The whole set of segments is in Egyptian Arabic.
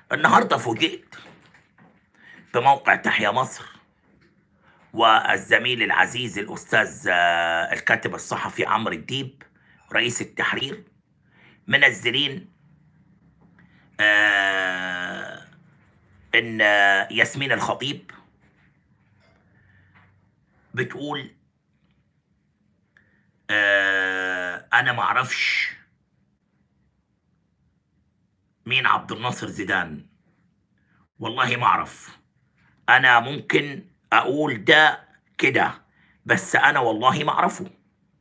النهارده فوجئت بموقع تحيا مصر والزميل العزيز الاستاذ آه، الكاتب الصحفي عمرو الديب رئيس التحرير منزلين آه، ان آه، ياسمين الخطيب بتقول آه، انا معرفش مين عبد الناصر زيدان والله ما اعرف انا ممكن اقول ده كده بس انا والله ما اعرفه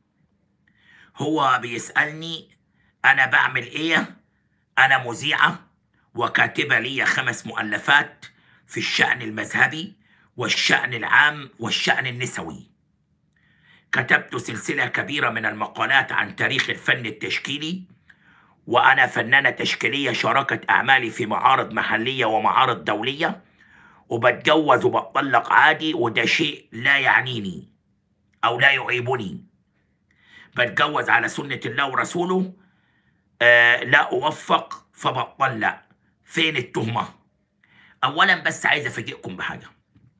هو بيسالني انا بعمل ايه انا مذيعه وكاتبه لي خمس مؤلفات في الشان المذهبي والشان العام والشان النسوي كتبت سلسله كبيره من المقالات عن تاريخ الفن التشكيلي وأنا فنانة تشكيلية شاركت أعمالي في معارض محلية ومعارض دولية وبتجوز وبطلق عادي وده شيء لا يعنيني أو لا يعيبني بتجوز على سنة الله ورسوله آه لا أوفق فبطلق فين التهمة أولا بس عايز أفاجئكم بحاجة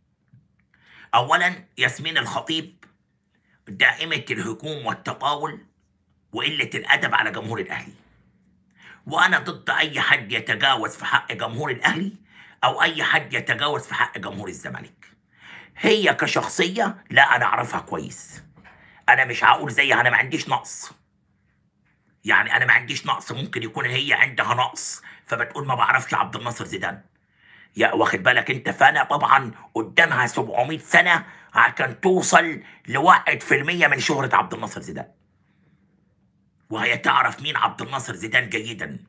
أولا ياسمين الخطيب دائمة الهجوم والتطاول وقلة الأدب على جمهور الأهلي وانا ضد اي حد يتجاوز في حق جمهور الاهلي او اي حد يتجاوز في حق جمهور الزمالك هي كشخصيه لا انا اعرفها كويس انا مش هقول زيها انا ما عنديش نقص يعني انا ما عنديش نقص ممكن يكون هي عندها نقص فبتقول ما بعرفش عبد الناصر زيدان يا واخد بالك انت فانا طبعا قدامها 700 سنه عشان توصل لواحد في المية من شهرة عبد الناصر زيدان وهي تعرف مين عبد الناصر زيدان جيدا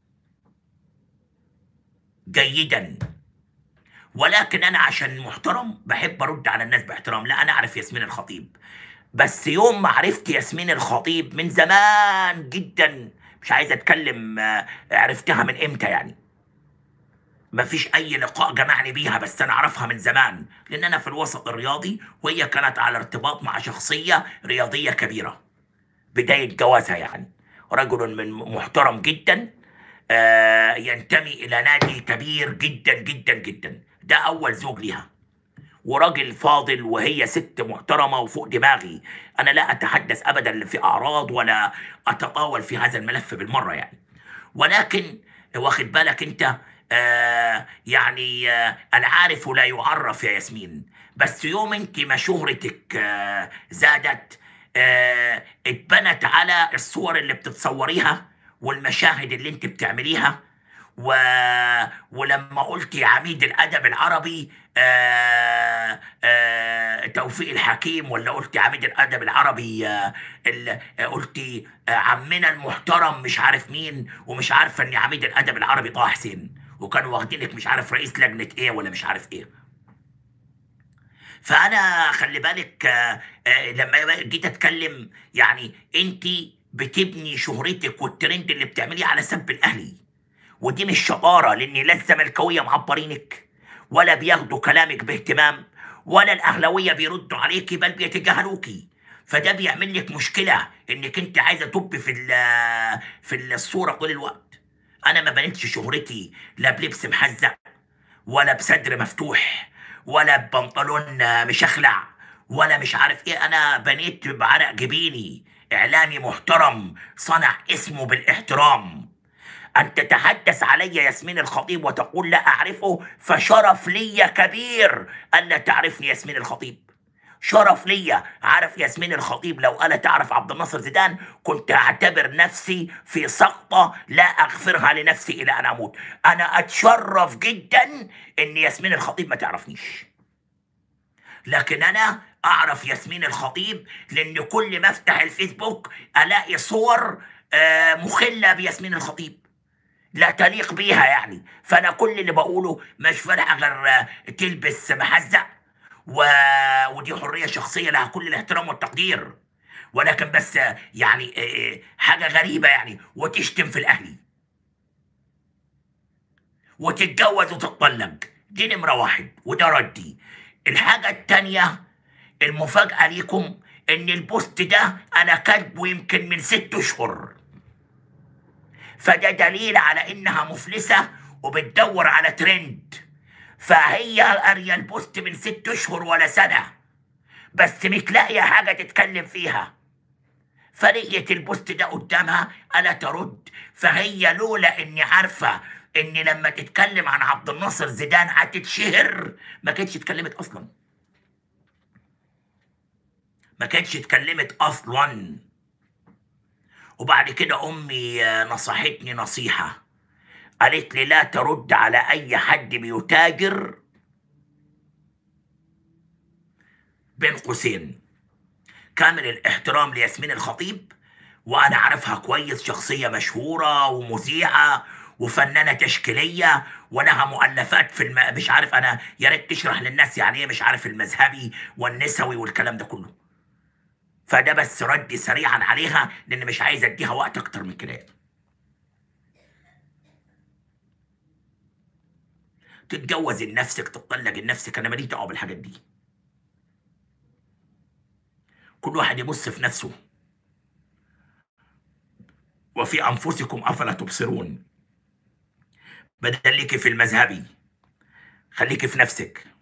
جيدا ولكن انا عشان محترم بحب ارد على الناس باحترام لا انا اعرف ياسمين الخطيب بس يوم ما عرفت ياسمين الخطيب من زمان جدا مش عايز اتكلم آه، عرفتها من امتى يعني ما فيش اي لقاء جمعني بيها بس انا اعرفها من زمان لان انا في الوسط الرياضي وهي كانت على ارتباط مع شخصيه رياضيه كبيره بداية جوازها يعني رجل من محترم جدا آه، ينتمي إلى نادي كبير جدا جدا جدا ده أول زوج ليها وراجل فاضل وهي ست محترمة وفوق دماغي أنا لا أتحدث أبدا في أعراض ولا أتطاول في هذا الملف بالمرة يعني ولكن واخد بالك أنت آه يعني آه العارف لا يعرف يا ياسمين بس يوم أنت ما شهرتك آه زادت آه، اتبنت على الصور اللي بتتصوريها والمشاهد اللي انت بتعمليها و... ولما قلتي عميد الادب العربي آه... آه... توفيق الحكيم ولا قلتي عميد الادب العربي آه... ال... آه، قلتي آه... عمنا المحترم مش عارف مين ومش عارفه ان عميد الادب العربي طه حسين وكانوا واخدينك مش عارف رئيس لجنه ايه ولا مش عارف ايه فانا خلي بالك آه، آه، لما جيت اتكلم يعني انت بتبني شهرتك والترند اللي بتعمليه على سب الاهلي ودي مش شطاره لان لا الزملكاويه معبرينك ولا بياخدوا كلامك باهتمام ولا الاهلاويه بيردوا عليكي بل بيتجاهلوكي فده بيعمل لك مشكله انك انت عايزه تب في ال- في الصوره طول الوقت انا ما بنيتش شهرتي لا بلبس محزق ولا بصدر مفتوح ولا ببنطلون مشخلع ولا مش عارف ايه انا بنيت بعرق جبيني اعلامي محترم صنع اسمه بالاحترام ان تتحدث علي ياسمين الخطيب وتقول لا اعرفه فشرف لي كبير الا تعرفني ياسمين الخطيب شرف ليا عارف ياسمين الخطيب لو انا تعرف عبد الناصر زيدان كنت اعتبر نفسي في سقطه لا اغفرها لنفسي الى ان اموت انا اتشرف جدا ان ياسمين الخطيب ما تعرفنيش لكن انا اعرف ياسمين الخطيب لان كل ما افتح الفيسبوك الاقي صور آه، مخله بياسمين الخطيب لا تليق بيها يعني فانا كل اللي بقوله مش فارقه غير آه، تلبس محزق و... ودي حريه شخصيه لها كل الاحترام والتقدير ولكن بس آه، يعني آه، آه، حاجه غريبه يعني وتشتم في الاهلي وتتجوز وتتطلق دي نمره واحد وده ردي الحاجه التانيه المفاجاه ليكم ان البوست ده انا كاتبه يمكن من ست اشهر فده دليل على انها مفلسه وبتدور على ترند فهي قاريه البوست من ست اشهر ولا سنه بس مش لاقيه حاجه تتكلم فيها فلقيت البوست ده قدامها الا ترد فهي لولا اني عارفه ان لما تتكلم عن عبد الناصر زيدان هتتشهر ما كانتش اتكلمت اصلا ما كانتش اتكلمت اصلا وبعد كده امي آه، نصحتني نصيحه قالت لي لا ترد على اي حد بيتاجر بين قوسين كامل الاحترام لياسمين الخطيب وانا عارفها كويس شخصيه مشهوره ومذيعه وفنانه تشكيليه ولها مؤلفات في الم... مش عارف انا يا ريت تشرح للناس يعني ايه مش عارف المذهبي والنسوي والكلام ده كله فده بس ردي سريعا عليها لان مش عايز اديها وقت اكتر من كده تتجوز لنفسك تطلق لنفسك انا ماليش دعوه بالحاجات دي كل واحد يبص في نفسه وفي انفسكم افلا تبصرون بدل ليكي في المذهبي خليكي في نفسك